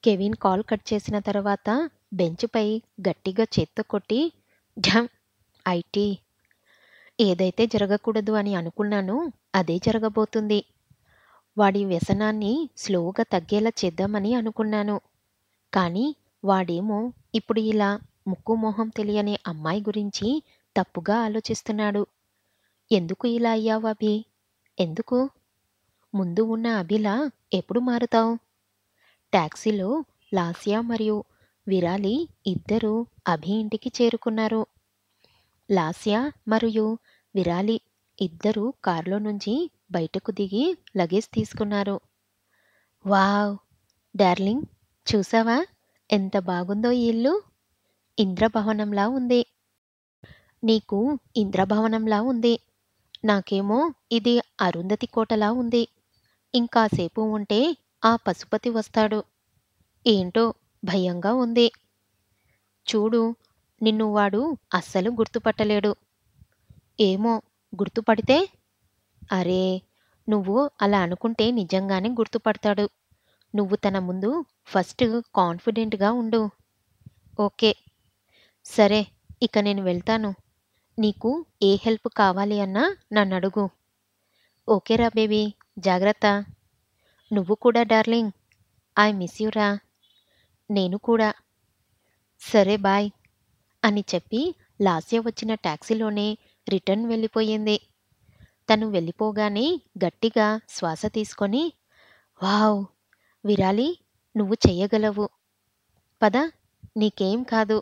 Kevin call cut చేసిన తర్వాత బెంచ్‌పై గట్టిగా చేత్తో కొట్టి ఢమ్ ఐటీ. ఏదైతే జరగకూడదు అని అనుకున్నానో అదే జరగబోతుంది. వాడి వ్యసనాన్ని స్లోగా తగ్గేలా చేద్దామని అనుకున్నాను. కానీ వాడేమో ఇప్పుడు ఇలా ముక్కూ మొహం తెలియని అమ్మాయి గురించి తప్పుగా ఆలోచిస్తున్నాడు. ఎందుకు ఇలా అయ్యావు అభి? ఎందుకు? ముందు ఉన్న అభిలా ఎప్పుడు మారుతావ్? టాక్సీలో లాస్య మరియు విరాలి ఇద్దరూ అభి ఇంటికి చేరుకున్నారు. లాస్య మరియు విరాలి ఇద్దరూ కార్లో నుంచి బయటకు దిగి లగేజ్ తీసుకున్నారు. వావ్! డార్లింగ్ చూసావా ఎంత బాగుందో ఈ ఇల్లు? ఇంద్రభవనంలా ఉంది. నీకు ఇంద్రభవనంలా ఉంది. నాకేమో ఇది అరుంధతి కోటలా ఉంది. ఇంకాసేపు ఉంటే ఆ పశుపతి వస్తాడు. ఏంటో భయంగా ఉంది. చూడు నిన్ను వాడు అస్సలు గుర్తుపట్టలేడు. ఏమో గుర్తుపడితే? అరే నువ్వు అలా అనుకుంటే నిజంగానే గుర్తుపడతాడు. నువ్వు తన ముందు ఫస్ట్ కాన్ఫిడెంట్‌గా ఉండు. ఓకే. సరే ఇక నేను వెళ్తాను. నీకు ఏ హెల్ప్ కావాలి అన్నా నన్నడుగు. ఓకేరా బేబీ జాగ్రత్త. నువ్వు కూడా డార్లింగ్. ఐ మిస్ యూ రా. నేను కూడా. సరే బాయ్ అని చెప్పి లాస్య వచ్చిన టాక్సీలోనే రిటర్న్ వెళ్ళిపోయింది. తను వెళ్ళిపోగానే గట్టిగా శ్వాస తీసుకొని వావ్! విరాలి నువ్వు చెయ్యగలవు. పద నీకేం కాదు.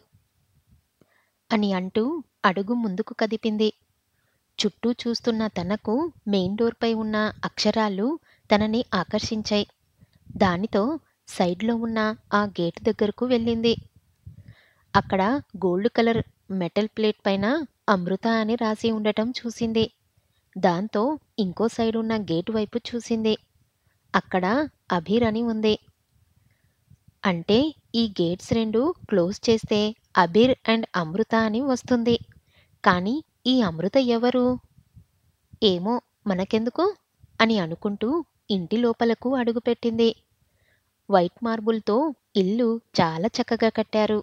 అని అంటూ అడుగు ముందుకు కదిపింది. చుట్టూ చూస్తున్న తనకు మెయిన్ డోర్‌పై ఉన్న అక్షరాలు తనని ఆకర్షించాయి. దానితో సైడ్‌లో ఉన్న ఆ గేట్ దగ్గరకు వెళ్ళింది. అక్కడ గోల్డ్ కలర్ మెటల్ ప్లేట్ పైన అమృత అని రాసి ఉండటం చూసింది. దాంతో ఇంకో సైడ్ ఉన్న గేట్ వైపు చూసింది. అక్కడ అభిర్ అని ఉంది. అంటే ఈ గేట్స్ రెండు క్లోజ్ చేస్తే అభిర్ అండ్ అమృత అని వస్తుంది. కానీ ఈ అమృత ఎవరు? ఏమో మనకెందుకు అని అనుకుంటూ ఇంటి లోపలకు అడుగుపెట్టింది. వైట్ మార్బుల్‌తో ఇల్లు చాలా చక్కగా కట్టారు.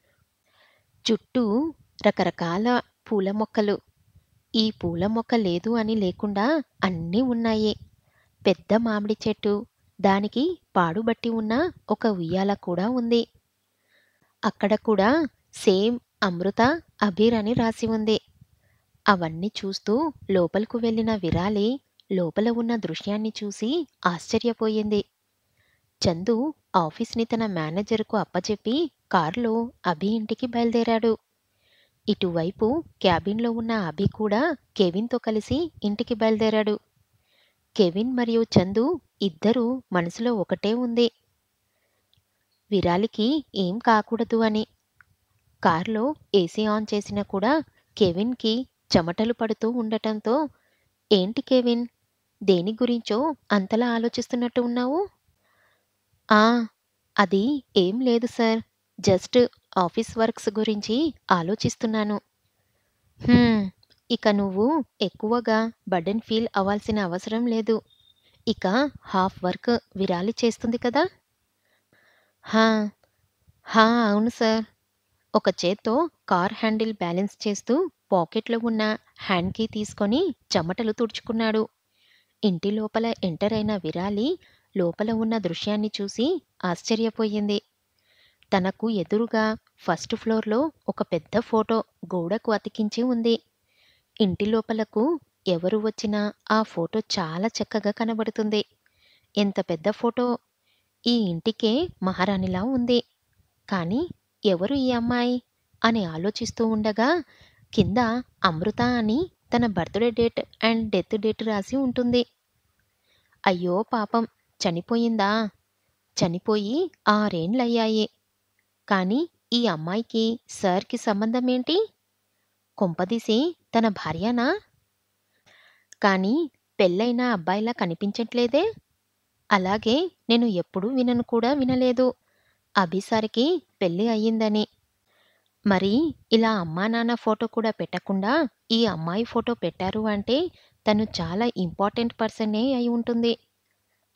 చుట్టూ రకరకాల పూల మొక్కలు. ఈ పూల మొక్క లేదు అని లేకుండా అన్నీ ఉన్నాయి. పెద్ద మామిడి చెట్టు, దానికి పాడుబట్టి ఉన్న ఒక ఉయ్యాల కూడా ఉంది. అక్కడ కూడా సేమ్ అమృత, అభిర్ అని రాసి ఉంది. అవన్నీ చూస్తూ లోపలకు వెళ్ళిన విరాలి లోపల ఉన్న దృశ్యాన్ని చూసి ఆశ్చర్యపోయింది. చందు ఆఫీస్‌ని తన మేనేజర్‌కు అప్పచెప్పి కార్‌లో అభి ఇంటికి బయలుదేరాడు. ఇటువైపు క్యాబిన్‌లో ఉన్న అభి కూడా కెవిన్‌తో కలిసి ఇంటికి బయలుదేరాడు. కెవిన్ మరియు చందు ఇద్దరూ మనసులో ఒకటే ఉంది. విరాలికి ఏం కాకూడదు అని. కార్‌లో ఏసీ ఆన్ చేసినా కూడా కెవిన్‌కి చెమటలు పడుతూ ఉండటంతో ఏంటి కెవిన్ దేని గురించో అంతలా ఆలోచిస్తున్నట్టు ఉన్నావు? ఆ! అది ఏం లేదు సార్. జస్ట్ ఆఫీస్ వర్క్స్ గురించి ఆలోచిస్తున్నాను. హ్మ్. ఇక నువ్వు ఎక్కువగా బర్డెన్ ఫీల్ అవ్వాల్సిన అవసరం లేదు. ఇక హాఫ్ వర్క్ విరాలి చేస్తుంది కదా! హా! హా! అవును సార్. ఒక చేత్తో కార్ హ్యాండిల్ బ్యాలెన్స్ చేస్తూ పాకెట్‌లో ఉన్న హ్యాండ్ కీ తీసుకొని చెమటలు తుడుచుకున్నాడు. ఇంటి లోపల ఎంటర్ అయిన విరాలి లోపల ఉన్న దృశ్యాన్ని చూసి ఆశ్చర్యపోయింది. తనకు ఎదురుగా ఫస్ట్ ఫ్లోర్‌లో ఒక పెద్ద ఫోటో గోడకు అతికించి ఉంది. ఇంటి లోపలకు ఎవరు వచ్చినా ఆ ఫోటో చాలా చక్కగా కనబడుతుంది. ఎంత పెద్ద ఫోటో! ఈ ఇంటికే మహారాణిలా ఉంది. కానీ ఎవరు ఈ అమ్మాయి? అని ఆలోచిస్తూ ఉండగా కింద అమృత అని తన birthday date and death date రాసి ఉంటుంది. అయ్యో పాపం చనిపోయిందా? చనిపోయి ఆరేండ్లయ్యాయి. కానీ ఈ అమ్మాయికి సార్‌కి సంబంధమేంటి? కొంపదీసి తన భార్యనా? కానీ పెళ్ళైన అబ్బాయిలా కనిపించట్లేదే? అలాగే నేను ఎప్పుడూ వినను కూడా వినలేదు అభి సార్‌కి పెళ్లి అయ్యిందని. మరి ఇలా అమ్మానాన్న ఫోటో కూడా పెట్టకుండా ఈ అమ్మాయి ఫోటో పెట్టారు అంటే తను చాలా ఇంపార్టెంట్ పర్సనే అయి ఉంటుంది.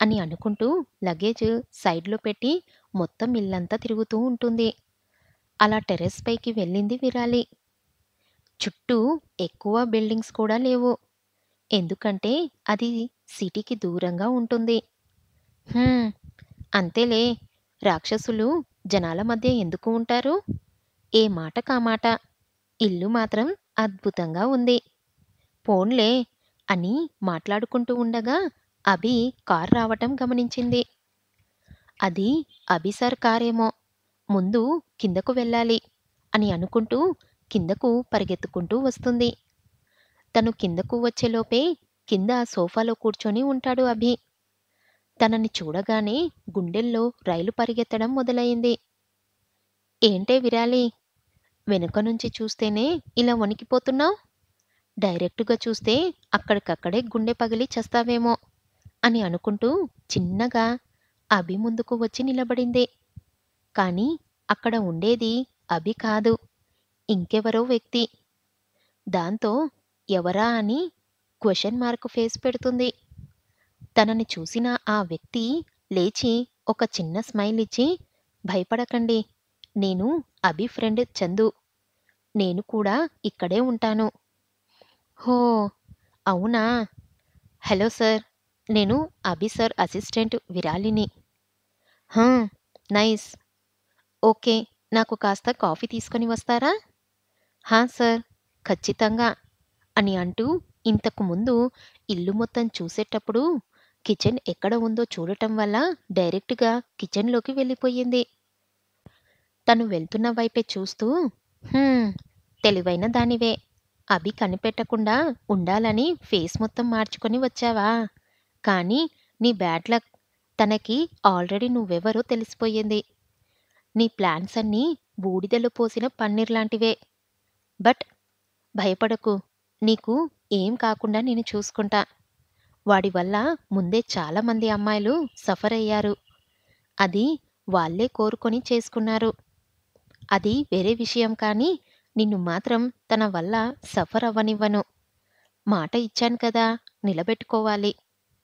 అని అనుకుంటూ లగేజ్ సైడ్‌లో పెట్టి మొత్తం ఇల్లంతా తిరుగుతూ ఉంటుంది. అలా టెర్రస్ పైకి వెళ్ళింది విరాలి. చుట్టూ ఎక్కువ బిల్డింగ్స్ కూడా లేవు. ఎందుకంటే అది సిటీకి దూరంగా ఉంటుంది. హ్మ్. అంతేలే రాక్షసులు జనాల మధ్య ఎందుకు ఉంటారు? ఏ మాటకామాట. ఇల్లు మాత్రం అద్భుతంగా ఉంది. పోన్లే అని మాట్లాడుకుంటూ ఉండగా అభి కారు రావటం గమనించింది. అది అభి సార్ కారేమో! ముందు కిందకు వెళ్ళాలి అని అనుకుంటూ కిందకు పరిగెత్తుకుంటూ వస్తుంది. తను కిందకు వచ్చేలోపే కింద సోఫాలో కూర్చొని ఉంటాడు అభి. తనని చూడగానే గుండెల్లో రైలు పరిగెత్తడం మొదలయింది. ఏంటే విరాలి! వెనుక నుంచి చూస్తేనే ఇలా వణికిపోతున్నావ్? డైరెక్టుగా చూస్తే అక్కడికక్కడే గుండె పగిలి చస్తావేమో! అని అనుకుంటూ చిన్నగా అభి ముందుకు వచ్చి నిలబడింది. కానీ అక్కడ ఉండేది అభి కాదు. ఇంకెవరో వ్యక్తి. దాంతో ఎవరా అని క్వెషన్ మార్క్ ఫేస్ పెడుతుంది. తనని చూసిన ఆ వ్యక్తి లేచి ఒక చిన్న స్మైల్ ఇచ్చి భయపడకండి. నేను అభి ఫ్రెండ్ చందు. నేను కూడా ఇక్కడే ఉంటాను. హో! అవునా! Hello sir. నేను అభి సార్ అసిస్టెంట్ విరాలిని. హా! నైస్. ఓకే. నాకు కాస్త కాఫీ తీసుకొని వస్తారా? హా సార్. ఖచ్చితంగా అని అంటూ ఇంతకు ముందు ఇల్లు మొత్తం చూసేటప్పుడు కిచెన్ ఎక్కడ ఉందో చూడటం వల్ల డైరెక్ట్‌గా కిచెన్‌లోకి వెళ్ళిపోయింది. తను వెళ్తున్న వైపే చూస్తూ హ్మ్. తెలివైన దానివే. అభి కనిపెట్టకుండా ఉండాలని ఫేస్ మొత్తం మార్చుకొని వచ్చావా? కానీ నీ బ్యాడ్ లక్. తనకి ఆల్రెడీ నువ్వెవరో తెలిసిపోయింది. నీ ప్లాన్స్ అన్నీ బూడిదలో పోసిన పన్నీర్ లాంటివే. బట్ భయపడకు. నీకు ఏం కాకుండా నేను చూసుకుంటా. వాడి వల్ల ముందే చాలా మంది అమ్మాయిలు సఫర్ అయ్యారు. అది వాళ్ళే కోరుకొని చేసుకున్నారు. అది వేరే విషయం కానీ నిన్ను మాత్రం తన వల్ల సఫర్ అవ్వనివ్వను. మాట ఇచ్చాను కదా! నిలబెట్టుకోవాలి.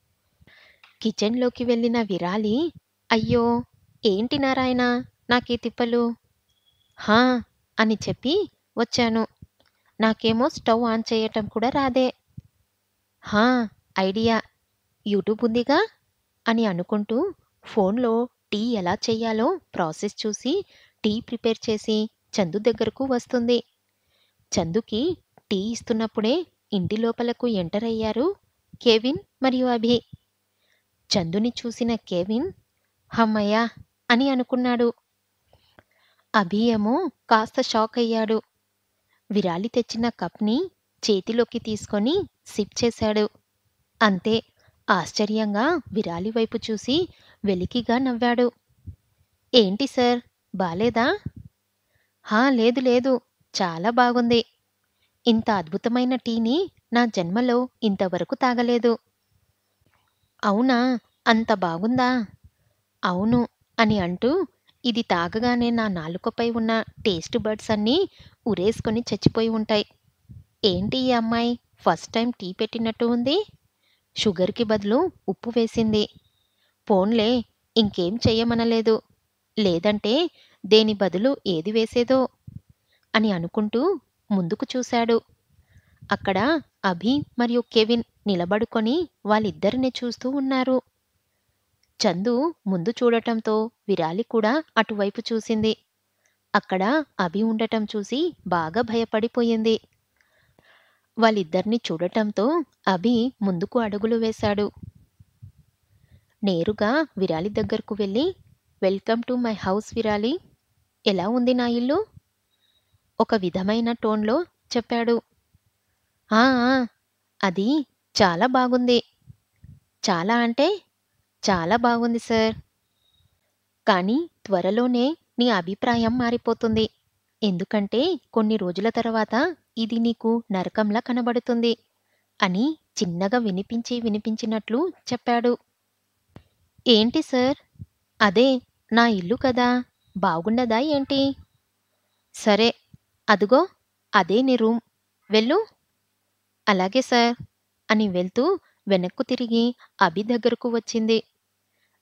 కిచెన్‌లోకి వెళ్ళిన విరాలి అయ్యో! ఏంటి నారాయణా! నాకీ తిప్పలు? హా! అని చెప్పి వచ్చాను. నాకేమో స్టవ్ ఆన్ చేయటం కూడా రాదే. హా! ఐడియా. యూట్యూబ్ ఉందిగా! అని అనుకుంటూ ఫోన్‌లో టీ ఎలా చెయ్యాలో ప్రాసెస్ చూసి టీ ప్రిపేర్ చేసి చందు దగ్గరకు వస్తుంది. చందుకి టీ ఇస్తున్నప్పుడే ఇంటి లోపలకు ఎంటర్ అయ్యారు కెవిన్ మరియు అభి. చందుని చూసిన కెవిన్ హమ్మయ్య! అని అనుకున్నాడు. అభి ఏమో కాస్త షాక్ అయ్యాడు. విరాలి తెచ్చిన కప్‌ని చేతిలోకి తీసుకొని సిప్ చేశాడు. అంతే ఆశ్చర్యంగా విరాలి వైపు చూసి వెలికిగా నవ్వాడు. ఏంటి సార్ బాలేదా? హా! లేదు లేదు. చాలా బాగుంది. ఇంత అద్భుతమైన టీని నా జన్మలో ఇంతవరకు తాగలేదు. అవునా! అంత బాగుందా? అవును అని అంటూ ఇది తాగగానే నా నాలుకపై ఉన్న టేస్ట్ బడ్స్ అన్నీ ఉరేసుకొని చచ్చిపోయి ఉంటాయి. ఏంటి ఈ అమ్మాయి ఫస్ట్ టైమ్ టీ పెట్టినట్టు ఉంది? షుగర్‌కి బదులు ఉప్పు వేసింది. పోన్లే ఇంకేం చెయ్యమనలేదు. లేదంటే దేని బదులు ఏది వేసేదో? అని అనుకుంటూ ముందుకు చూశాడు. అక్కడ అభి మరియు కెవిన్ నిలబడుకొని వాళ్ళిద్దరిని చూస్తూ ఉన్నారు. చందు ముందు చూడటంతో విరాలి కూడా అటువైపు చూసింది. అక్కడ అభి ఉండటం చూసి బాగా భయపడిపోయింది. వాళ్ళిద్దర్నీ చూడటంతో అభి ముందుకు అడుగులు వేశాడు. నేరుగా విరాలి దగ్గరకు వెళ్ళి welcome to my house Virali. ఎలా ఉంది నా ఇల్లు? ఒక విధమైన టోన్‌లో చెప్పాడు. ఆ! ఆ! అది చాలా బాగుంది. చాలా అంటే చాలా బాగుంది సార్. కానీ త్వరలోనే నీ అభిప్రాయం మారిపోతుంది. ఎందుకంటే కొన్ని రోజుల తర్వాత ఇది నీకు నరకంలా కనబడుతుంది అని చిన్నగా వినిపించి వినిపించినట్లు చెప్పాడు. ఏంటి సార్? అదే నా ఇల్లు కదా! బాగుండదా ఏంటి? సరే అదుగో అదే నీ రూమ్. వెళ్ళు. అలాగే సార్ అని వెళ్తూ వెనక్కు తిరిగి అభి దగ్గరకు వచ్చింది.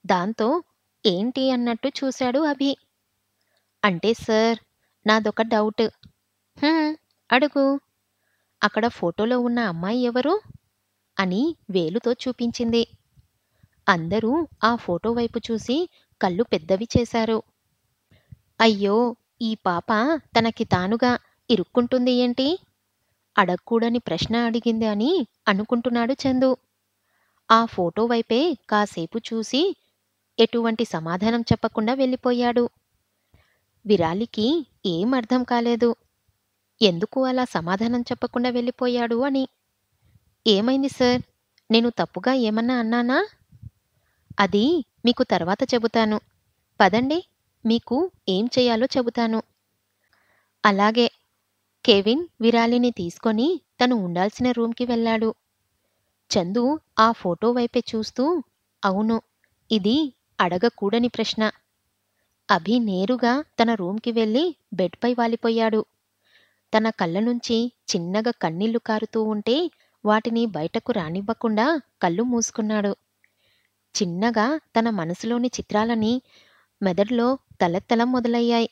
దాంతో ఏంటి అన్నట్టు చూశాడు అభి. అంటే సార్ నాదొక డౌట్. హ్మ్. అడుగు. అక్కడ ఫోటోలో ఉన్న అమ్మాయి ఎవరు? అని వేలుతో చూపించింది. అందరూ ఆ ఫోటో వైపు చూసి కళ్ళు పెద్దవి చేశారు. అయ్యో! ఈ పాప తనకి తానుగా ఇరుక్కుంటుంది ఏంటి? అడక్కూడని ప్రశ్న అడిగింది అని అనుకుంటున్నాడు చందు. ఆ ఫోటో వైపే కాసేపు చూసి ఎటువంటి సమాధానం చెప్పకుండా వెళ్ళిపోయాడు. విరాలికి ఏం అర్థం కాలేదు. ఎందుకు అలా సమాధానం చెప్పకుండా వెళ్ళిపోయాడు అని. ఏమైంది సార్? నేను తప్పుగా ఏమన్నా అన్నానా? అది మీకు తర్వాత చెబుతాను. పదండి. మీకు ఏం చెయ్యాలో చెబుతాను. అలాగే. కెవిన్ విరాలిని తీసుకొని తను ఉండాల్సిన రూంకి వెళ్ళాడు. చందు ఆ ఫోటో వైపే చూస్తూ అవును. ఇది అడగకూడని ప్రశ్న. అభి నేరుగా తన రూంకి వెళ్ళి బెడ్ పై వాలిపోయాడు. తన కళ్ళ నుంచి చిన్నగా కన్నీళ్లు కారుతూ ఉంటే వాటిని బయటకు రానివ్వకుండా కళ్ళు మూసుకున్నాడు. చిన్నగా తన మనసులోని చిత్రాలని మెదడులో తలెత్తడం మొదలయ్యాయి.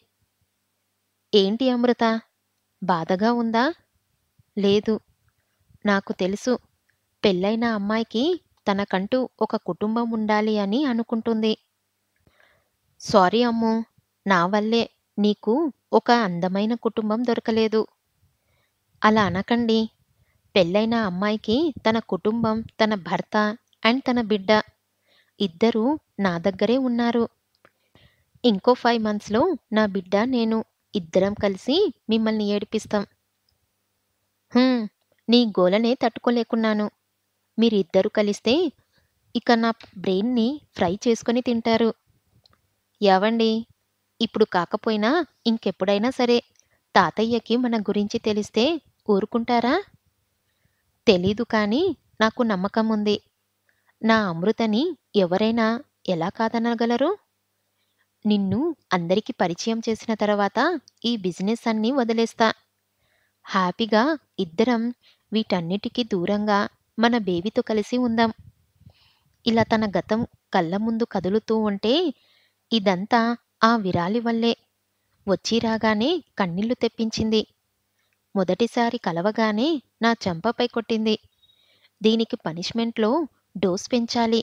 ఏంటి అమృతా? బాధగా ఉందా? లేదు. నాకు తెలుసు. పెళ్ళైన అమ్మాయికి తనకంటూ ఒక కుటుంబం ఉండాలి అని అనుకుంటుంది. సారీ అమ్మూ! నా వల్లే నీకు ఒక అందమైన కుటుంబం దొరకలేదు. అలా అనకండి. పెళ్ళైన అమ్మాయికి తన కుటుంబం, తన భర్త అండ్ తన బిడ్డ ఇద్దరూ నా దగ్గరే ఉన్నారు. ఇంకో ఫైవ్ మంత్స్‌లో నా బిడ్డ, నేను ఇద్దరం కలిసి మిమ్మల్ని ఏడిపిస్తాం. హ్మ్. నీ గోలనే తట్టుకోలేకున్నాను. మీరిద్దరూ కలిస్తే ఇక నా బ్రెయిన్‌ని ఫ్రై చేసుకొని తింటారు. ఏవండీ! ఇప్పుడు కాకపోయినా ఇంకెప్పుడైనా సరే తాతయ్యకి మన గురించి తెలిస్తే ఊరుకుంటారా? తెలీదు కానీ నాకు నమ్మకముంది. నా అమృతని ఎవరైనా ఎలా కాదనగలరు? నిన్ను అందరికీ పరిచయం చేసిన తర్వాత ఈ బిజినెస్ అన్నీ వదిలేస్తా. హ్యాపీగా ఇద్దరం వీటన్నిటికీ దూరంగా మన బేబీతో కలిసి ఉందాం. ఇలా తన గతం కళ్ళ ముందు కదులుతూ ఉంటే ఇదంతా ఆ విరాలి వల్లే. వచ్చి రాగానే కన్నీళ్లు తెప్పించింది. మొదటిసారి కలవగానే నా చెంపపై కొట్టింది. దీనికి పనిష్మెంట్‌లో డోస్ పెంచాలి.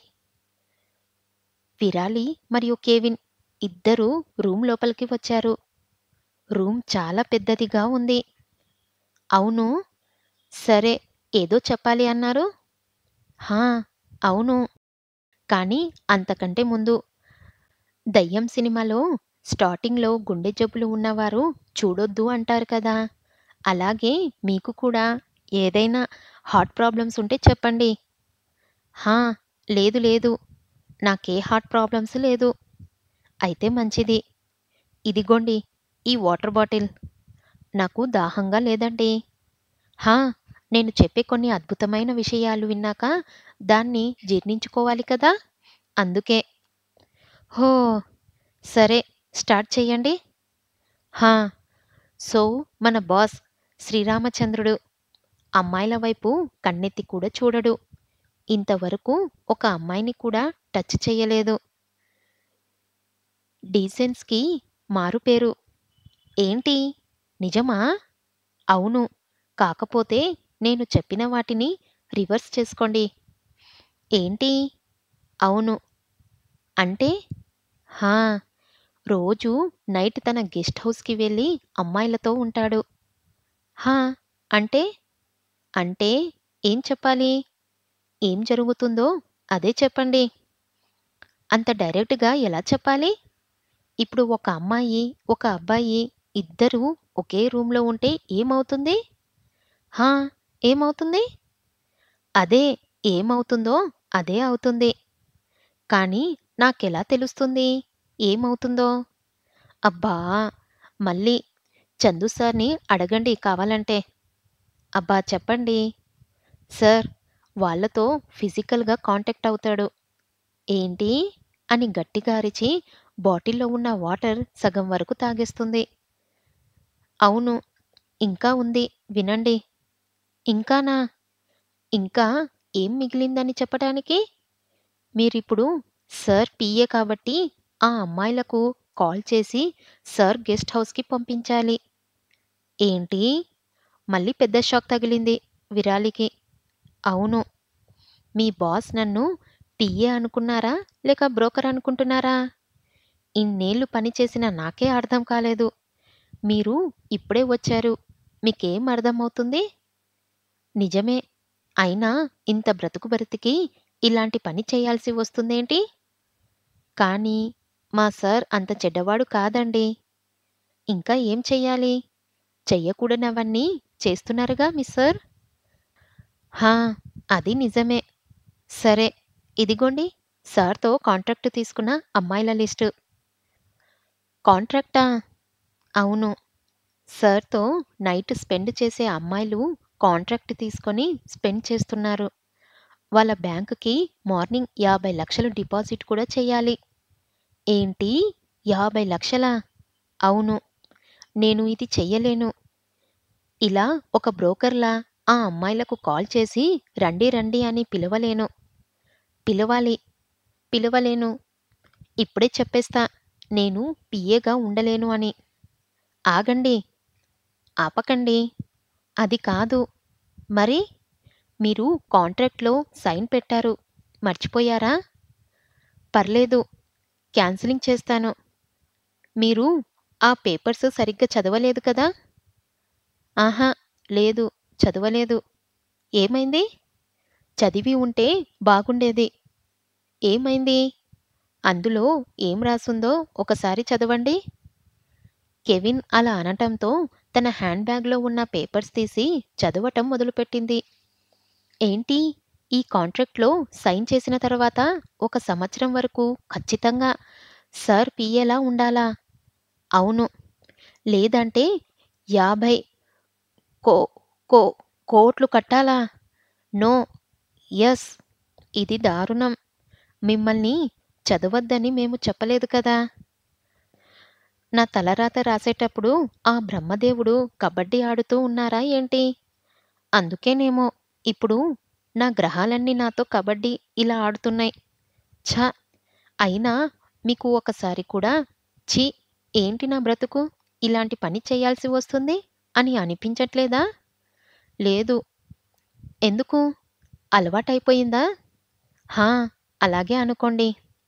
విరాలి మరియు కెవిన్ ఇద్దరూ రూమ్ లోపలికి వచ్చారు. రూమ్ చాలా పెద్దదిగా ఉంది. అవును. సరే ఏదో చెప్పాలి అన్నారు? హా! అవును. కానీ అంతకంటే ముందు దయ్యం సినిమాలో స్టార్టింగ్‌లో గుండె జబ్బులు ఉన్నవారు చూడొద్దు అంటారు కదా! అలాగే మీకు కూడా ఏదైనా హార్ట్ ప్రాబ్లమ్స్ ఉంటే చెప్పండి. హా! లేదు లేదు. నాకే హార్ట్ ప్రాబ్లమ్స్ లేదు. అయితే మంచిది. ఇదిగోండి ఈ వాటర్ బాటిల్. నాకు దాహంగా లేదండి. హా! నేను చెప్పే కొన్ని అద్భుతమైన విషయాలు విన్నాక దాన్ని జీర్ణించుకోవాలి కదా! అందుకే. హో! సరే స్టార్ట్ చెయ్యండి. హా! సో మన బాస్ శ్రీరామచంద్రుడు. అమ్మాయిల వైపు కన్నెత్తి కూడా చూడడు. ఇంతవరకు ఒక అమ్మాయిని కూడా టచ్ చెయ్యలేదు. డీసెన్స్‌కి మారుపేరు. ఏంటి? నిజమా? అవును. కాకపోతే నేను చెప్పిన వాటిని రివర్స్ చేసుకోండి. ఏంటి? అవును. అంటే? హా! రోజూ నైట్ తన గెస్ట్ హౌస్‌కి వెళ్ళి అమ్మాయిలతో ఉంటాడు. హా! అంటే? అంటే ఏం చెప్పాలి? ఏం జరుగుతుందో అదే చెప్పండి. అంత డైరెక్ట్‌గా ఎలా చెప్పాలి? ఇప్పుడు ఒక అమ్మాయి, ఒక అబ్బాయి ఇద్దరూ ఒకే రూమ్‌లో ఉంటే ఏమవుతుంది? హా! ఏమవుతుంది? అదే ఏమవుతుందో అదే అవుతుంది. కానీ నాకెలా తెలుస్తుంది ఏమవుతుందో? అబ్బా! మళ్ళీ చందు సార్‌ని అడగండి కావాలంటే. అబ్బా చెప్పండి. సార్ వాళ్ళతో ఫిజికల్‌గా కాంటాక్ట్ అవుతాడు. ఏంటి? అని గట్టిగా అరిచి బాటిల్‌లో ఉన్న వాటర్ సగం వరకు తాగేస్తుంది. అవును. ఇంకా ఉంది వినండి. ఇంకానా? ఇంకా ఏం మిగిలిందని చెప్పటానికి? మీరిప్పుడు సార్ పిఏ కాబట్టి ఆ అమ్మాయిలకు కాల్ చేసి సార్ గెస్ట్ హౌస్‌కి పంపించాలి. ఏంటి? మళ్ళీ పెద్ద షాక్ తగిలింది విరాలికి. అవును. మీ బాస్ నన్ను పిఏ అనుకున్నారా? లేక బ్రోకర్ అనుకుంటున్నారా? ఇన్నేళ్లు పని చేసిన నాకే అర్థం కాలేదు. మీరు ఇప్పుడే వచ్చారు. మీకేం అర్థమవుతుంది? నిజమే. అయినా ఇంత బ్రతుకు బ్రతికి ఇలాంటి పని చేయాల్సి వస్తుందేంటి? కానీ మా సార్ అంత చెడ్డవాడు కాదండి. ఇంకా ఏం చెయ్యాలి? చెయ్యకూడనివన్నీ చేస్తున్నారుగా మీ సార్. హా! అది నిజమే. సరే ఇదిగోండి సార్‌తో కాంట్రాక్ట్ తీసుకున్న అమ్మాయిల లిస్టు. కాంట్రాక్టా? అవును. సార్‌తో నైట్ స్పెండ్ చేసే అమ్మాయిలు కాంట్రాక్ట్ తీసుకొని స్పెండ్ చేస్తున్నారు. వాళ్ళ బ్యాంకుకి మార్నింగ్ 50,00,000 డిపాజిట్ కూడా చెయ్యాలి. ఏంటి? 50,00,000 అవును. నేను ఇది చెయ్యలేను. ఇలా ఒక బ్రోకర్‌లా ఆ అమ్మాయిలకు కాల్ చేసి రండి రండి అని పిలవలేను. పిలవాలి. పిలవలేను. ఇప్పుడే చెప్పేస్తా నేను పిఏగా ఉండలేను అని. ఆగండి. ఆపకండి. అది కాదు. మరి? మీరు కాంట్రాక్ట్‌లో సైన్ పెట్టారు. మర్చిపోయారా? పర్లేదు. క్యాన్సిలింగ్ చేస్తాను. మీరు ఆ పేపర్స్ సరిగ్గా చదవలేదు కదా? ఆహా! లేదు. చదవలేదు. ఏమైంది? చదివి ఉంటే బాగుండేది. ఏమైంది? అందులో ఏం రాసుందో ఒకసారి చదవండి. కెవిన్ అలా అనటంతో తన హ్యాండ్ బ్యాగ్‌లో ఉన్న పేపర్స్ తీసి చదవటం మొదలుపెట్టింది. ఏంటి? ఈ కాంట్రాక్ట్‌లో సైన్ చేసిన తర్వాత ఒక సంవత్సరం వరకు ఖచ్చితంగా సార్ పిఏలా ఉండాలా? అవును. లేదంటే 50 కో కో కోట్లు కట్టాలా? నో. యస్. ఇది దారుణం. మిమ్మల్ని చదవద్దని మేము చెప్పలేదు కదా! నా తలరాత రాసేటప్పుడు ఆ బ్రహ్మదేవుడు కబడ్డీ ఆడుతూ ఉన్నారా ఏంటి? అందుకేనేమో ఇప్పుడు నా గ్రహాలన్నీ నాతో కబడ్డీ ఇలా ఆడుతున్నాయి. ఛ! అయినా మీకు ఒకసారి కూడా ఛీ! ఏంటి నా బ్రతుకు ఇలాంటి పని చేయాల్సి వస్తుంది అని అనిపించట్లేదా? లేదు. ఎందుకు? అలవాటైపోయిందా? హా! అలాగే అనుకోండి.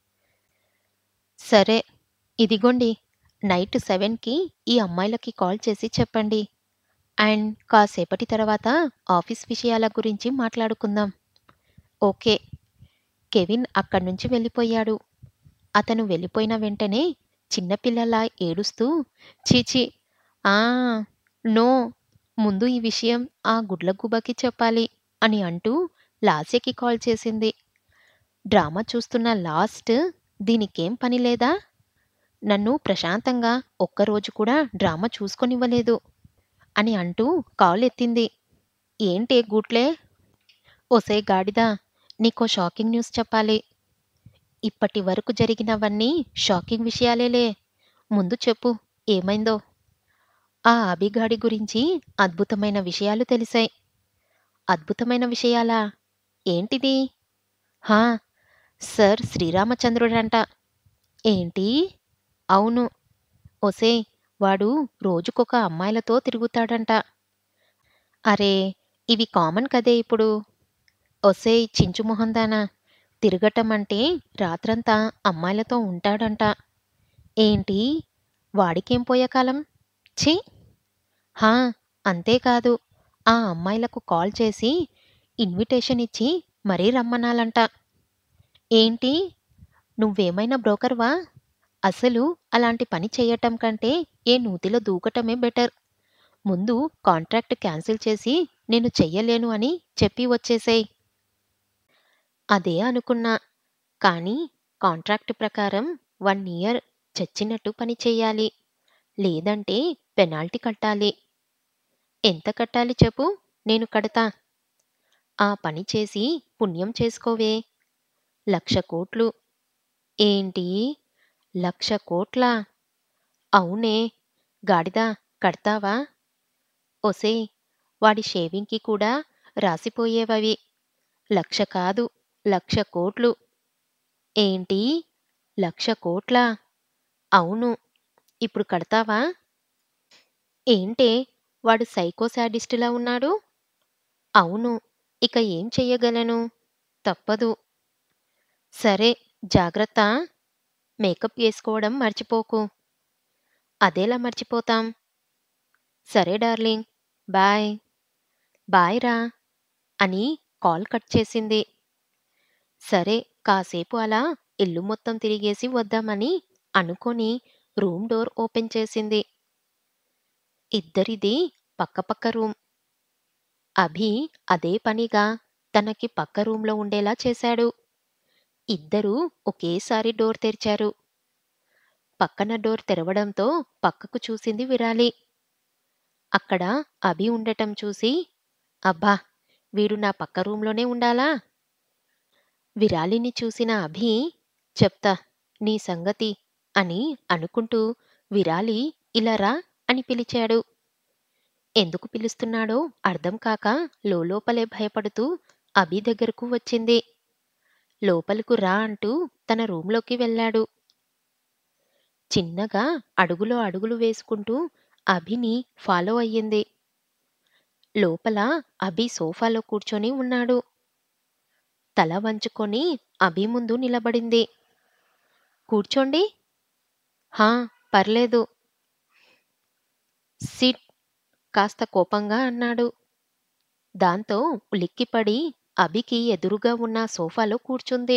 సరే. ఇదిగోండి నైట్ 7కి ఈ అమ్మాయిలకి కాల్ చేసి చెప్పండి. అండ్ కాసేపటి తర్వాత ఆఫీస్ విషయాల గురించి మాట్లాడుకుందాం. ఓకే. కెవిన్ అక్కడ్నుంచి వెళ్ళిపోయాడు. అతను వెళ్ళిపోయిన వెంటనే చిన్నపిల్లలా ఏడుస్తూ ఛీ! ఛీ! ఆ! నో. ముందు ఈ విషయం ఆ గుడ్లగూబకి చెప్పాలి అని అంటూ లాస్యకి కాల్ చేసింది. డ్రామా చూస్తున్న లాస్ట్ దీనికేం పని లేదా? నన్ను ప్రశాంతంగా ఒక్కరోజు కూడా డ్రామా చూసుకోనివ్వలేదు అని అంటూ కాల్ ఎత్తింది. ఏంటే గూట్లే? ఒసేయ్ గాడిదా! నీకో షాకింగ్ న్యూస్ చెప్పాలి. ఇప్పటి వరకు జరిగినవన్నీ షాకింగ్ విషయాలేలే. ముందు చెప్పు ఏమైందో? ఆ అభిగాడి గురించి అద్భుతమైన విషయాలు తెలిసాయి. అద్భుతమైన విషయాలా? ఏంటిది? హా! సర్ శ్రీరామచంద్రుడంట. ఏంటి? అవును. ఒసేయ్ వాడు రోజుకొక అమ్మాయిలతో తిరుగుతాడంట. అరే! ఇవి కామన్ కదే ఇప్పుడు. ఒసేయ్ చించు మొహందానా! తిరగటం అంటే రాత్రంతా అమ్మాయిలతో ఉంటాడంట. ఏంటి? వాడికేం పోయే కాలం? ఛీ! హా! అంతేకాదు ఆ అమ్మాయిలకు కాల్ చేసి ఇన్విటేషన్ ఇచ్చి మరీ రమ్మనాలంట. ఏంటి? నువ్వేమైనా బ్రోకర్‌వా? అసలు అలాంటి పని చెయ్యటం కంటే ఏ నూతిలో దూకటమే బెటర్. ముందు కాంట్రాక్ట్ క్యాన్సిల్ చేసి నేను చెయ్యలేను అని చెప్పి వచ్చేసేయ్. అదే అనుకున్నా. కానీ కాంట్రాక్ట్ ప్రకారం 1 ఇయర్ చచ్చినట్టు పని చెయ్యాలి. లేదంటే పెనాల్టీ కట్టాలి. ఎంత కట్టాలి చెప్పు నేను కడతా. ఆ పని చేసి పుణ్యం చేసుకోవే. లక్ష కోట్లు. ఏంటి? లక్ష కోట్లా? అవునే. గాడిదా కడతావా? ఒసేయ్ వాడి షేవింగ్‌కి కూడా రాసిపోయేవవి. లక్ష కాదు లక్ష కోట్లు. ఏంటి? లక్ష కోట్లా? అవును. ఇప్పుడు కడతావా? ఏంటే వాడు సైకో శాడిస్టులా ఉన్నాడు? అవును. ఇక ఏం చెయ్యగలను? తప్పదు. సరే జాగ్రత్త. మేకప్ ఏసుకోవడం మర్చిపోకు. అదెలా మర్చిపోతాం? సరే డార్లింగ్. బాయ్. బాయ్ రా అని కాల్ కట్ చేసింది. సరే కాసేపు అలా ఇల్లు మొత్తం తిరిగేసి వద్దామని అనుకొని రూమ్ డోర్ ఓపెన్ చేసింది. ఇద్దరిది పక్కపక్క రూమ్. అభి అదే పనిగా తనకి పక్క రూమ్‌లో ఉండేలా చేశాడు. ఇద్దరూ ఒకేసారి డోర్ తెరిచారు. పక్కన డోర్ తెరవడంతో పక్కకు చూసింది విరాలి. అక్కడ అభి ఉండటం చూసి అబ్బా! వీడు నా పక్క రూమ్‌లోనే ఉండాలా? విరాలిని చూసిన అభి చెప్తా నీ సంగతి అని అనుకుంటూ విరాలి ఇలా రా అని పిలిచాడు. ఎందుకు పిలుస్తున్నాడో అర్థం కాక లోలోపలే భయపడుతూ అభి దగ్గరకు వచ్చింది. లోపలకు రా అంటూ తన రూమ్‌లోకి వెళ్ళాడు. చిన్నగా అడుగులో అడుగులు వేసుకుంటూ అభిని ఫాలో అయ్యింది. లోపల అభి సోఫాలో కూర్చొని ఉన్నాడు. తల వంచుకొని అభి ముందు నిలబడింది. కూర్చోండి. హా! పర్లేదు. సిట్ కాస్త కోపంగా అన్నాడు. దాంతో ఉలిక్కిపడి అభికి ఎదురుగా ఉన్న సోఫాలో కూర్చుంది.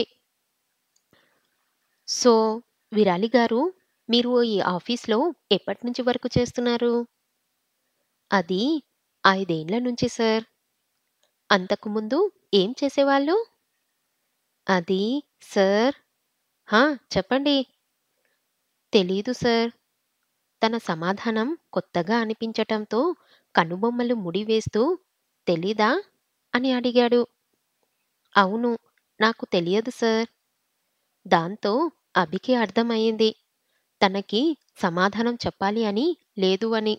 సో, విరాలి గారు మీరు ఈ ఆఫీస్‌లో ఎప్పటినుంచి వర్క్ చేస్తున్నారు? అది ఐదేండ్ల నుంచి సార్. అంతకు ముందు ఏం చేసేవాళ్ళు? అది సార్ హా! చెప్పండి. తెలీదు సార్. తన సమాధానం కొత్తగా అనిపించటంతో కనుబొమ్మలు ముడివేస్తూ తెలీదా? అని అడిగాడు. అవును. నాకు తెలియదు సార్. దాంతో అభికి అర్థమయింది. తనకి సమాధానం చెప్పాలి అని లేదు అని.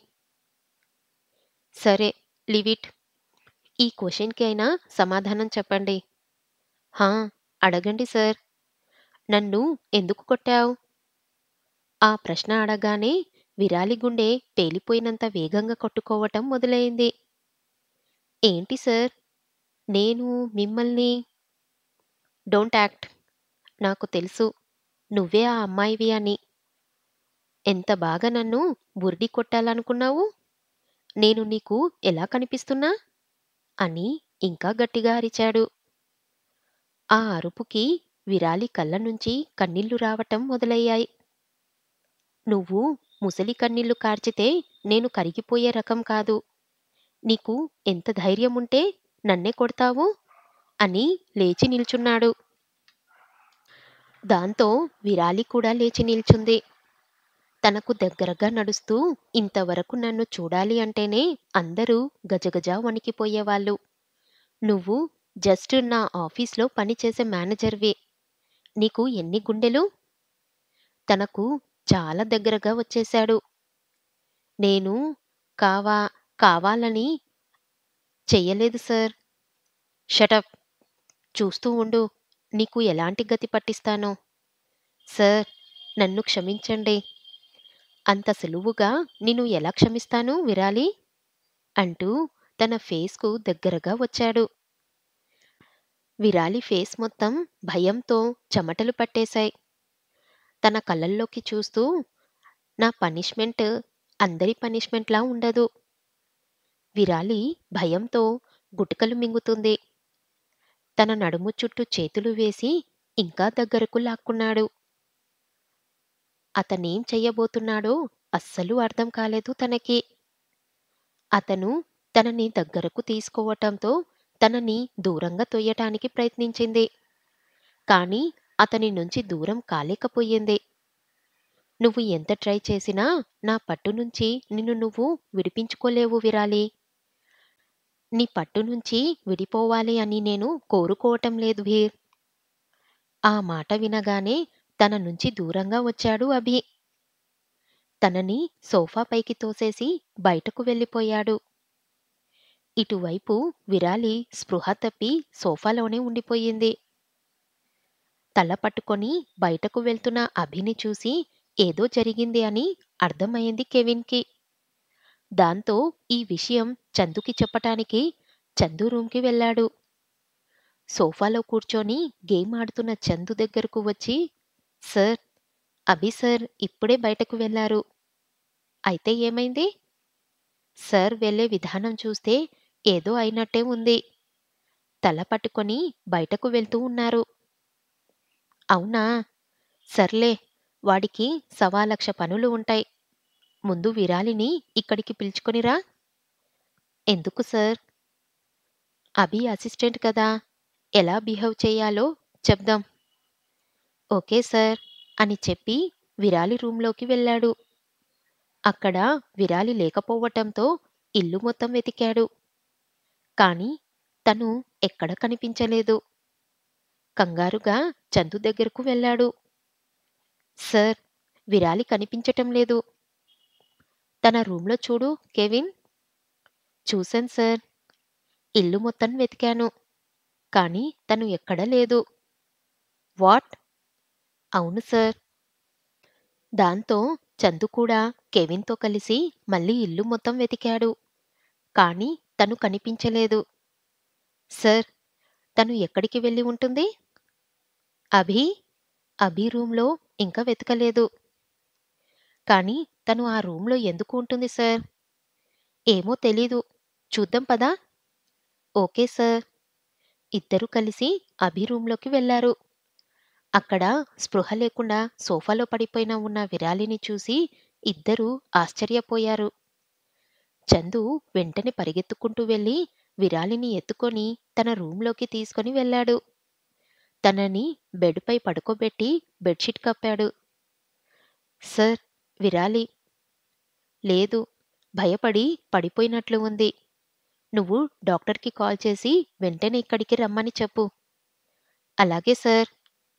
సరే లీవ్ ఇట్. ఈ క్వెషన్‌కి అయినా సమాధానం చెప్పండి. హా! అడగండి సార్. నన్ను ఎందుకు కొట్టావ్? ఆ ప్రశ్న అడగ్గానే విరాలి గుండె పేలిపోయినంత వేగంగా కొట్టుకోవటం మొదలయింది. ఏంటి సార్? నేను మిమ్మల్ని డోంట్ యాక్ట్. నాకు తెలుసు. నువ్వే ఆ అమ్మాయివి అని. ఎంత బాగా నన్ను బురిడి కొట్టాలనుకున్నావు? నేను నీకు ఎలా కనిపిస్తున్నా? అని ఇంకా గట్టిగా అరిచాడు. ఆ అరుపుకి విరాలి కళ్ళ నుంచి కన్నీళ్లు రావటం మొదలయ్యాయి. నువ్వు ముసలి కన్నీళ్లు కార్చితే నేను కరిగిపోయే రకం కాదు. నీకు ఎంత ధైర్యముంటే నన్నే కొడతావు? అని లేచి నిల్చున్నాడు. దాంతో విరాలి కూడా లేచి నిల్చుంది. తనకు దగ్గరగా నడుస్తూ ఇంతవరకు నన్ను చూడాలి అంటేనే అందరూ గజగజ వణికిపోయేవాళ్ళు. నువ్వు జస్ట్ నా ఆఫీస్‌లో పనిచేసే మేనేజర్‌వి. నీకు ఎన్ని గుండెలు? తనకు చాలా దగ్గరగా వచ్చేశాడు. నేను కావా కావాలని చెయ్యలేదు సార్. షటప్. చూస్తూ ఉండు. నీకు ఎలాంటి గతి పట్టిస్తానో. సార్ నన్ను క్షమించండి. అంత సులువుగా నిన్ను ఎలా క్షమిస్తాను విరాలి? అంటూ తన ఫేస్‌కు దగ్గరగా వచ్చాడు. విరాలి ఫేస్ మొత్తం భయంతో చెమటలు పట్టేశాయి. తన కళ్ళల్లోకి చూస్తూ నా పనిష్మెంట్ అందరి పనిష్మెంట్‌లా ఉండదు. విరాలి భయంతో గుటకలు మింగుతుంది. తన నడుము చుట్టూ చేతులు వేసి ఇంకా దగ్గరకు లాక్కున్నాడు. అతనేం చెయ్యబోతున్నాడో అస్సలు అర్థం కాలేదు తనకి. అతను తనని దగ్గరకు తీసుకోవటంతో తనని దూరంగా తొయ్యటానికి ప్రయత్నించింది. కానీ అతని నుంచి దూరం కాలేకపోయింది. నువ్వు ఎంత ట్రై చేసినా నా పట్టు నుంచి నిన్ను నువ్వు విడిపించుకోలేవు విరాలి. నీ పట్టు నుంచి విడిపోవాలి అని నేను కోరుకోవటం లేదు భీర్. ఆ మాట వినగానే తన నుంచి దూరంగా వచ్చాడు అభి. తనని సోఫా పైకి తోసేసి బయటకు వెళ్ళిపోయాడు. ఇటువైపు విరాలి స్పృహ తప్పి సోఫాలోనే ఉండిపోయింది. తల పట్టుకొని బయటకు వెళ్తున్న అభిని చూసి ఏదో జరిగింది అని అర్థమైంది కెవిన్‌కి. దాంతో ఈ విషయం చందుకి చెప్పటానికి చందు రూమ్‌కి వెళ్ళాడు. సోఫాలో కూర్చొని గేమ్ ఆడుతున్న చందు దగ్గరకు వచ్చి, "సార్, అభి సార్ ఇప్పుడే బయటకు వెళ్లారు." "అయితే ఏమైంది?" "సార్ వెళ్ళే విధానం చూస్తే ఏదో అయినట్టే ఉంది. తల పట్టుకొని బయటకు వెళ్తూ ఉన్నారు." "అవునా? సర్లే వాడికి సవాలక్ష పనులు ఉంటాయి. ముందు విరాలిని ఇక్కడికి పిలుచుకొని రా." "ఎందుకు సార్?" "అభి అసిస్టెంట్ కదా! ఎలా బిహేవ్ చెయ్యాలో చెప్దాం." "ఓకే సార్" అని చెప్పి విరాలి రూమ్‌లోకి వెళ్ళాడు. అక్కడ విరాలి లేకపోవటంతో ఇల్లు మొత్తం వెతికాడు. కానీ తను ఎక్కడా కనిపించలేదు. కంగారుగా చందు దగ్గరకు వెళ్ళాడు. "సార్, విరాలి కనిపించటం లేదు." "తన రూమ్‌లో చూడు కెవిన్." "చూశాను సార్. ఇల్లు మొత్తం వెతికాను. కానీ తను ఎక్కడా లేదు." "వాట్?" "అవును సార్." దాంతో చందు కూడా కెవిన్‌తో కలిసి మళ్ళీ ఇల్లు మొత్తం వెతికాడు. కానీ తను కనిపించలేదు. "సార్, తను ఎక్కడికి వెళ్లి ఉంటుంది?" "అభి?" "అభి రూమ్‌లో ఇంకా వెతకలేదు." "కానీ తను ఆ రూమ్‌లో ఎందుకు ఉంటుంది సార్?" "ఏమో తెలీదు. చూద్దాం పదా." "Okay sir." ఇద్దరూ కలిసి అభి రూమ్‌లోకి వెళ్లారు. అక్కడ స్పృహ లేకుండా సోఫాలో పడిపోయిన ఉన్న విరాలిని చూసి ఇద్దరూ ఆశ్చర్యపోయారు. చందు వెంటనే పరిగెత్తుకుంటూ వెళ్లి విరాలిని ఎత్తుకొని తన రూమ్‌లోకి తీసుకొని వెళ్ళాడు. తనని బెడ్‌పై పడుకోబెట్టి బెడ్‌షీట్ కప్పాడు. "సార్, విరాలి." "లేదు. భయపడి పడిపోయినట్లు ఉంది. నువ్వు డాక్టర్‌కి కాల్ చేసి వెంటనే ఇక్కడికి రమ్మని చెప్పు." "అలాగే సార్."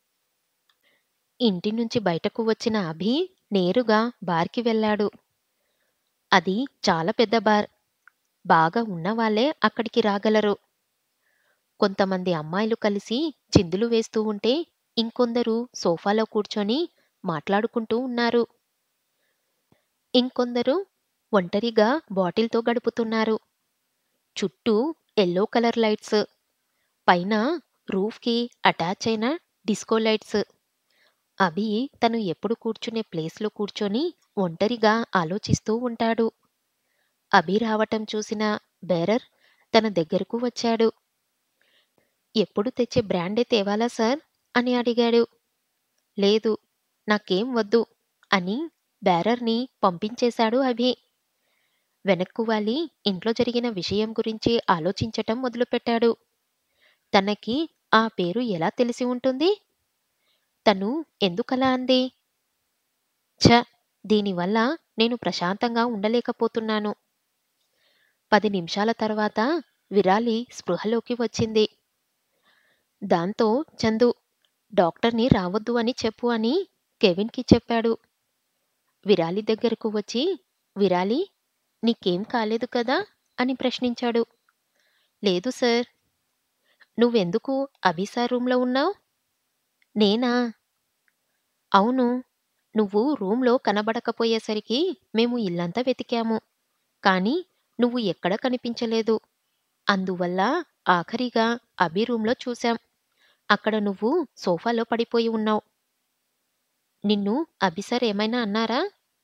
ఇంటి నుంచి బయటకు వచ్చిన అభి నేరుగా బార్‌కి వెళ్ళాడు. అది చాలా పెద్ద బార్. బాగా ఉన్నవాళ్లే అక్కడికి రాగలరు. కొంతమంది అమ్మాయిలు కలిసి చిందులు వేస్తూ ఉంటే ఇంకొందరు సోఫాలో కూర్చొని మాట్లాడుకుంటూ ఉన్నారు. ఇంకొందరు ఒంటరిగా బాటిల్‌తో గడుపుతున్నారు. చుట్టూ యెల్లో కలర్ లైట్స్. పైన రూఫ్‌కి అటాచ్ అయిన డిస్కో లైట్స్. అభి తను ఎప్పుడు కూర్చునే ప్లేస్‌లో కూర్చొని ఒంటరిగా ఆలోచిస్తూ ఉంటాడు. అభి రావటం చూసిన బేరర్ తన దగ్గరకు వచ్చాడు. "ఎప్పుడు తెచ్చే బ్రాండే తేవాలా సార్?" అని అడిగాడు. "లేదు. నాకేం వద్దు" అని బేరర్‌ని పంపించేశాడు అభి. వెనక్కు వాలి ఇంట్లో జరిగిన విషయం గురించి ఆలోచించటం మొదలుపెట్టాడు. తనకి ఆ పేరు ఎలా తెలిసి ఉంటుంది? తను ఎందుకలా అంది? ఛ! దీనివల్ల నేను ప్రశాంతంగా ఉండలేకపోతున్నాను. పది నిమిషాల తర్వాత విరాలి స్పృహలోకి వచ్చింది. దాంతో చందు డాక్టర్‌ని రావద్దు అని చెప్పు అని కెవిన్‌కి చెప్పాడు. విరాలి దగ్గరకు వచ్చి విరాలి, నీకేం కాలేదు కదా? అని ప్రశ్నించాడు. లేదు సార్. నువ్వెందుకు అభి సార్ రూమ్‌లో ఉన్నావ్? నేనా? అవును. నువ్వు రూమ్‌లో కనబడకపోయేసరికి మేము ఇల్లంతా వెతికాము. కానీ నువ్వు ఎక్కడా కనిపించలేదు. అందువల్ల ఆఖరిగా అభి రూమ్‌లో చూశాం. అక్కడ నువ్వు సోఫాలో పడిపోయి ఉన్నావ్. నిన్ను అభి సార్ ఏమైనా అన్నారా?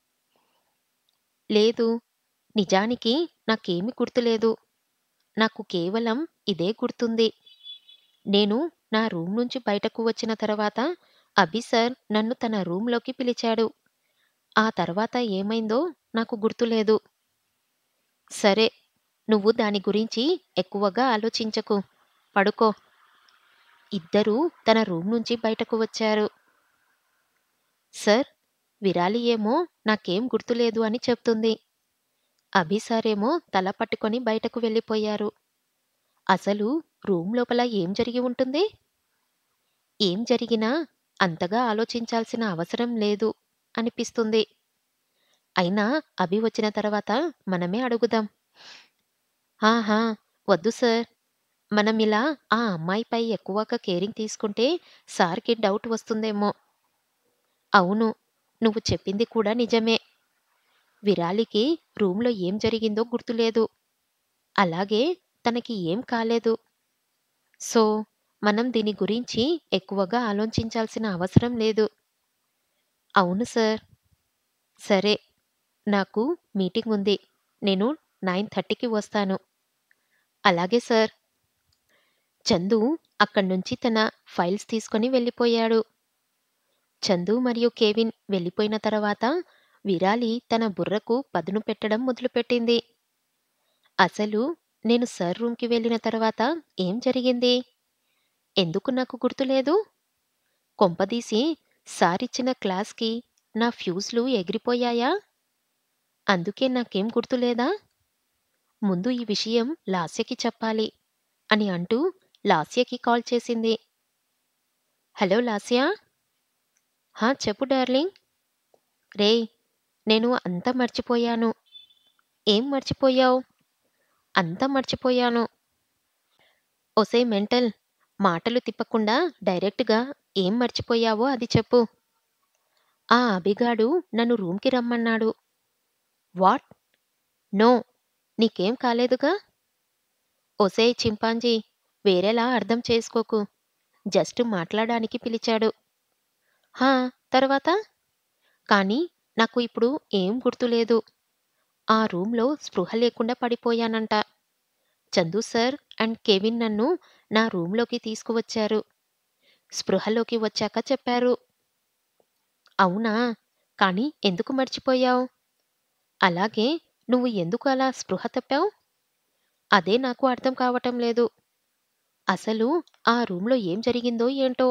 లేదు. నిజానికి నాకేమీ గుర్తులేదు. నాకు కేవలం ఇదే గుర్తుంది. నేను నా రూమ్ నుంచి బయటకు వచ్చిన తర్వాత అభి సార్ నన్ను తన రూమ్‌లోకి పిలిచాడు. ఆ తర్వాత ఏమైందో నాకు గుర్తులేదు. సరే. నువ్వు దాని గురించి ఎక్కువగా ఆలోచించకు. పడుకో. ఇద్దరూ తన రూమ్ నుంచి బయటకు వచ్చారు. సార్, విరాలి ఏమో నాకేం గుర్తులేదు అని చెప్తుంది. అభి సారేమో తల పట్టుకొని బయటకు వెళ్ళిపోయారు. అసలు రూమ్ లోపల ఏం జరిగి ఉంటుంది? ఏం జరిగినా అంతగా ఆలోచించాల్సిన అవసరం లేదు అనిపిస్తుంది. అయినా అభి వచ్చిన తర్వాత మనమే అడుగుదాం. ఆహా! వద్దు సార్. మనమిలా ఆ అమ్మాయిపై ఎక్కువగా కేరింగ్ తీసుకుంటే సార్‌కి డౌట్ వస్తుందేమో. అవును. నువ్వు చెప్పింది కూడా నిజమే. విరాలికి రూమ్‌లో ఏం జరిగిందో గుర్తులేదు. అలాగే తనకి ఏం కాలేదు. సో, మనం దీని గురించి ఎక్కువగా ఆలోచించాల్సిన అవసరం లేదు. అవును సార్. సరే. నాకు మీటింగుంది. నేను 9:30కి వస్తాను. అలాగే సార్. చందు అక్కడ్నుంచి తన ఫైల్స్ తీసుకొని వెళ్ళిపోయాడు. చందు మరియు కెవిన్ వెళ్ళిపోయిన తర్వాత విరాలి తన బుర్రకు పదును పెట్టడం మొదలుపెట్టింది. అసలు నేను సార్ రూమ్‌కి వెళ్ళిన తర్వాత ఏం జరిగింది? ఎందుకు నాకు గుర్తులేదు? కొంపదీసి సార్ ఇచ్చిన క్లాస్‌కి నా ఫ్యూజ్‌లు ఎగిరిపోయాయా? అందుకే నాకేం గుర్తులేదా? ముందు ఈ విషయం లాస్యకి చెప్పాలి అని అంటూ లాస్యకి కాల్ చేసింది. హలో లాస్య? హా! చెప్పు డార్లింగ్. రేయ్! నేను అంతా మర్చిపోయాను. ఏం మర్చిపోయావు? అంతా మర్చిపోయాను. ఒసేయ్ మెంటల్! మాటలు తిప్పకుండా డైరెక్ట్‌గా ఏం మర్చిపోయావో అది చెప్పు. ఆ అభిగాడు నన్ను రూమ్‌కి రమ్మన్నాడు. వాట్? నో! నీకేం కాలేదుగా? ఒసేయ్ చింపాంజీ! వేరేలా అర్థం చేసుకోకు. జస్ట్ మాట్లాడానికి పిలిచాడు. హా! తర్వాత? కానీ నాకు ఇప్పుడు ఏం గుర్తులేదు. ఆ రూమ్‌లో స్పృహ లేకుండా పడిపోయానంట. చందు సార్ అండ్ కెవిన్ నన్ను నా రూమ్‌లోకి తీసుకువచ్చారు. స్పృహలోకి వచ్చాక చెప్పారు. అవునా! కానీ ఎందుకు మర్చిపోయావు? అలాగే నువ్వు ఎందుకు అలా స్పృహ తప్పావు? అదే నాకు అర్థం కావటం లేదు. అసలు ఆ రూమ్‌లో ఏం జరిగిందో ఏంటో?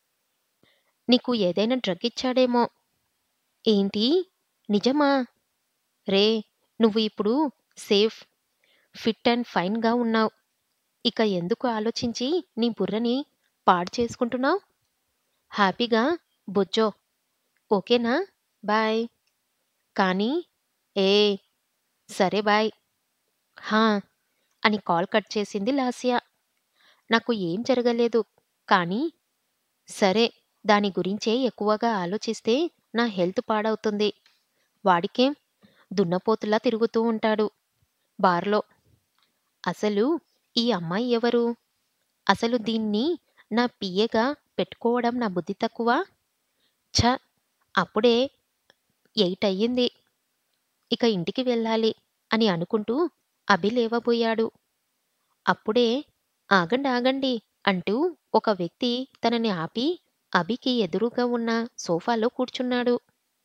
నీకు ఏదైనా డ్రగ్ ఇచ్చాడేమో. ఏంటి? నిజమా? రేయ్! నువ్వు ఇప్పుడు సేఫ్, ఫిట్ అండ్ ఫైన్‌గా ఉన్నావ్. ఇక ఎందుకు ఆలోచించి నీ బుర్రని పాడు చేసుకుంటున్నావ్? హ్యాపీగా బొజ్జో. ఓకేనా? బాయ్. కానీ ఏయ్! సరే బాయ్. హా! అని కాల్ కట్ చేసింది లాస్య. నాకు ఏం జరగలేదు. కానీ సరే దాని గురించే ఎక్కువగా ఆలోచిస్తే నా హెల్త్ పాడవుతుంది. వాడికేం? దున్నపోతులా తిరుగుతూ ఉంటాడు. బార్‌లో. అసలు ఈ అమ్మాయి ఎవరు? అసలు దీన్ని నా పిఏగా పెట్టుకోవడం నా బుద్ధి తక్కువా? ఛ! అప్పుడే ఎయిట్ అయ్యింది. ఇక ఇంటికి వెళ్ళాలి అని అనుకుంటూ అభి లేవబోయాడు. అప్పుడే ఆగండి ఆగండి అంటూ ఒక వ్యక్తి తనని ఆపి అభికి ఎదురుగా ఉన్న సోఫాలో కూర్చున్నాడు.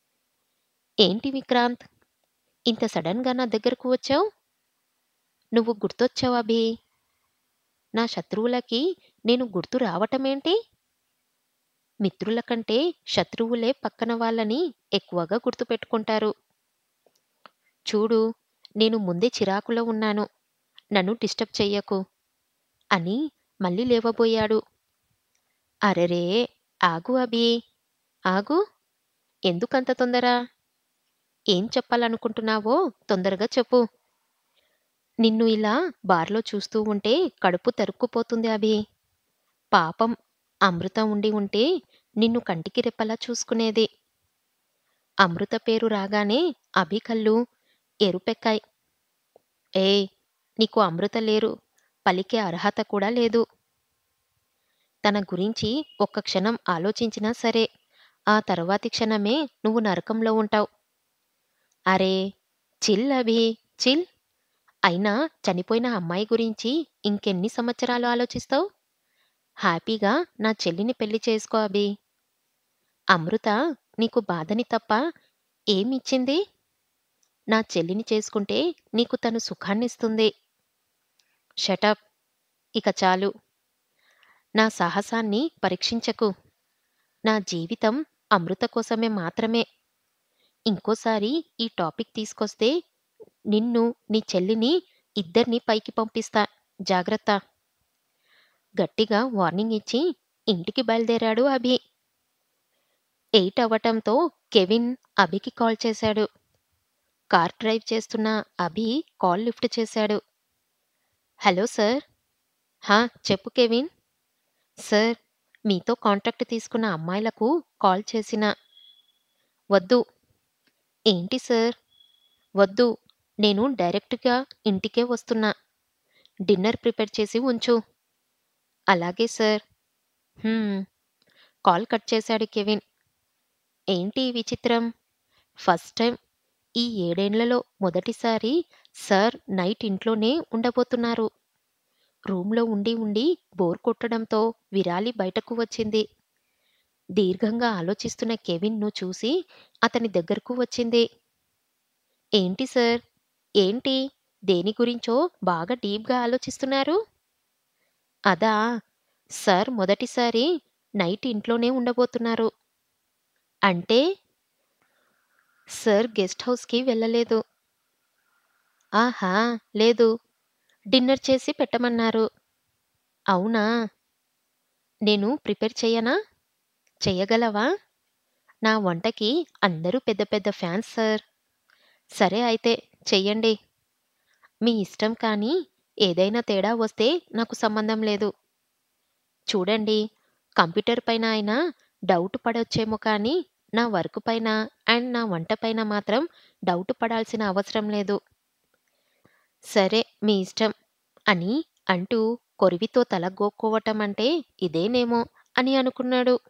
ఏంటి విక్రాంత్! ఇంత సడన్‌గా నా దగ్గరకు వచ్చావ్? నువ్వు గుర్తొచ్చావ్ అభి. నా శత్రువులకి నేను గుర్తు రావటమేంటి? మిత్రుల కంటే శత్రువులే పక్కన వాళ్ళని ఎక్కువగా గుర్తుపెట్టుకుంటారు. చూడు నేను ముందే చిరాకులో ఉన్నాను. నన్ను డిస్టర్బ్ చెయ్యకు. అని మళ్ళీ లేవబోయాడు. అరెరే! ఆగు అభి. ఆగు. ఎందుకంత తొందర? ఏం చెప్పాలనుకుంటున్నావో తొందరగా చెప్పు. నిన్ను ఇలా బార్‌లో చూస్తూ ఉంటే కడుపు తరుక్కుపోతుంది అభి. పాపం అమృత ఉండి ఉంటే నిన్ను కంటికి రెప్పలా చూసుకునేది. అమృత పేరు రాగానే అభి కళ్ళు ఎరుపెక్కాయి. ఏయ్! నీకు అమృత లేరు. పలికే అర్హత కూడా లేదు. తన గురించి ఒక్క క్షణం ఆలోచించినా సరే ఆ తర్వాతి క్షణమే నువ్వు నరకంలో ఉంటావ్. అరే! చిల్ అభి. చిల్. అయినా చనిపోయిన అమ్మాయి గురించి ఇంకెన్ని సంవత్సరాలు ఆలోచిస్తావ్? హ్యాపీగా నా చెల్లిని పెళ్లి చేసుకో అభి. అమృత నీకు బాధని తప్ప ఏం ఇచ్చింది? నా చెల్లిని చేసుకుంటే నీకు తను సుఖాన్నిస్తుంది. షటప్. ఇక చాలు. నా సాహసాన్ని పరీక్షించకు. నా జీవితం అమృత కోసమే మాత్రమే. ఇంకోసారి ఈ టాపిక్ తీసుకొస్తే నిన్ను, నీ చెల్లిని ఇద్దరినీ పైకి పంపిస్తా. జాగ్రత్త. గట్టిగా వార్నింగ్ ఇచ్చి ఇంటికి బయలుదేరాడు అభి. ఎయిట్ అవ్వటంతో కెవిన్ అభికి కాల్ చేశాడు. కార్ డ్రైవ్ చేస్తున్న అభి కాల్ లిఫ్ట్ చేశాడు. Hello sir. హా చెప్పు కెవిన్ సార్ మీతో కాంటాక్ట్ తీసుకున్న అమ్మాయిలకు కాల్ చేసిన వద్దు ఏంటి సార్ వద్దు నేను డైరెక్ట్గా ఇంటికే వస్తున్నా డిన్నర్ ప్రిపేర్ చేసి ఉంచు అలాగే సార్ "హ్మ్." కాల్ కట్ చేశాడు కెవిన్ ఏంటి ఈ విచిత్రం ఫస్ట్ టైం ఈ ఏడేండ్లలో మొదటిసారి సార్ నైట్ ఇంట్లోనే ఉండబోతున్నారు రూమ్లో ఉండి ఉండి బోర్ కొట్టడంతో విరాలి బయటకు వచ్చింది దీర్ఘంగా ఆలోచిస్తున్న కెవిన్ను చూసి అతని దగ్గరకు వచ్చింది ఏంటి సార్ ఏంటి దేని గురించో బాగా డీప్గా ఆలోచిస్తున్నారు అదా సార్ మొదటిసారి నైట్ ఇంట్లోనే ఉండబోతున్నారు అంటే సార్ గెస్ట్ హౌస్కి వెళ్ళలేదు ఆహా లేదు డిన్నర్ చేసి పెట్టమన్నారు అవునా నేను ప్రిపేర్ చెయ్యనా చెయ్యగలవా నా వంటకి అందరూ పెద్ద పెద్ద ఫ్యాన్స్ సార్ సరే అయితే చెయ్యండి మీ ఇష్టం కానీ ఏదైనా తేడా వస్తే నాకు సంబంధం లేదు చూడండి కంప్యూటర్ పైన అయినా డౌట్ పడొచ్చేమో కానీ నా వర్క్ పైన అండ్ నా వంట పైన మాత్రం డౌట్ పడాల్సిన అవసరం లేదు సరే మీ ఇష్టం అని అంటూ కొరివితో తల గోక్కోవటం అంటే ఇదేనేమో అని అనుకున్నాడు